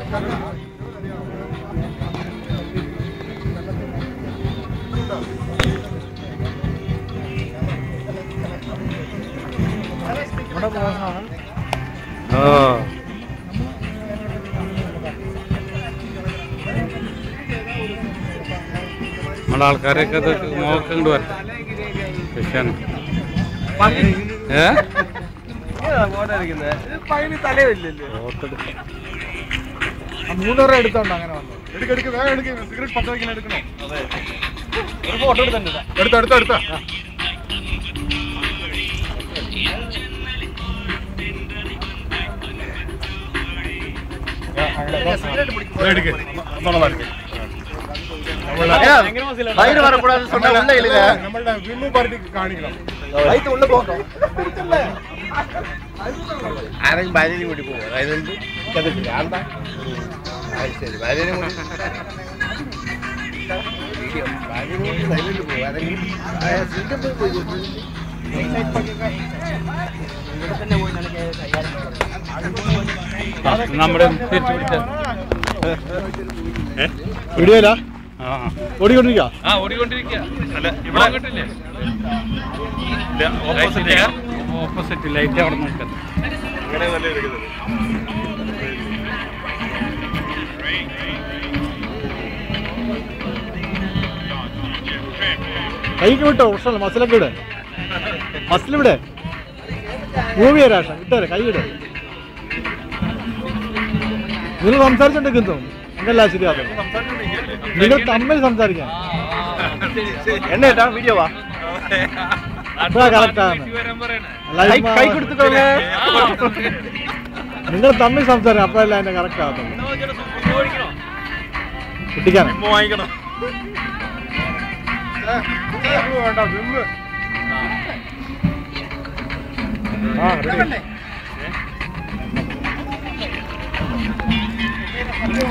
നമ്മുടെ ബോസാണ് ഓ നമ്മുടെ ആൾക്കാരൊക്കെ ഇത് നോക്കണ്ട് വരട്ടെ ഫിഷാണ് ഏ പൈന് തലയില്ലല്ലോ മൂന്നൂറ് എടുത്തോണ്ട് അങ്ങനെ വന്നു എടുക്ക് എടുക്ക് വേഗം എടുക്ക് സിഗരറ്റ് പത്ത് വയ്ക്കാൻ എടുക്കണോ ഒരു ഫോട്ടോ എടുത്തിട്ടുണ്ട് എടുത്ത എടുത്ത എടുത്ത எடுக்கு சொன்னதா இருக்கு வயிறு வரக்கூடாதுன்னு சொன்னா உள்ள இழுங்க. நம்மள விம்மு பார்ட்டிக்கு காணிக்கலாம் வயிற்று உள்ள போகும் ആരെങ്കിലും ഭാര്യനെ കൂടി പോകും അതായത് എന്ത് കണ്ടിട്ടില്ല ആണ്ടാ അത് ശരി ഭാര്യനെ കൂടി വീഡിയോ ഭാര്യനെ കൂടി സൈലന്റ് പോകും അതെങ്കിലും സിംഗപ്പൂർ പോയി കൊടുത്തു. നമ്മുടെ തിരിച്ചു പിടിച്ച വീഡിയോയിലാ ആ ഓടിക്കൊണ്ടിരിക്കുക ആ ഓടിക്കൊണ്ടിരിക്കുക അല്ല ഇവിടെ അങ്ങോട്ടില്ലേ ഓപ്പോസിറ്റ് ഓപ്പോസിറ്റ് ലൈറ്റ് അവിടെ നോക്കാം കൈക്ക് വിട്ടോ പ്രശ്നമല്ല മസിലൊക്കെ ഇട് മസിൽ ഇവിടെ മൂവി തരാം ഇട്ടേരെ കൈ ഇട് നിങ്ങൾ സംസാരിച്ചോണ്ടിരിക്കുന്നു എന്തല്ല ശരിയാകും നിങ്ങൾ തമ്മിൽ സംസാരിക്കാം എന്നേട്ടാ വീഡിയോ വാ അപ്പോഴാ correct ആണ്. Live കൈ കൊടുത്തിട്ടോളെ നിങ്ങൾ തമ്മിൽ സംസാരിക്കാം അപ്പോഴല്ല അതിന്റെ കറക്റ്റ് ആകത്തുള്ളൂ കുട്ടിക്കാണ് വാങ്ങിക്കണം ആ ready.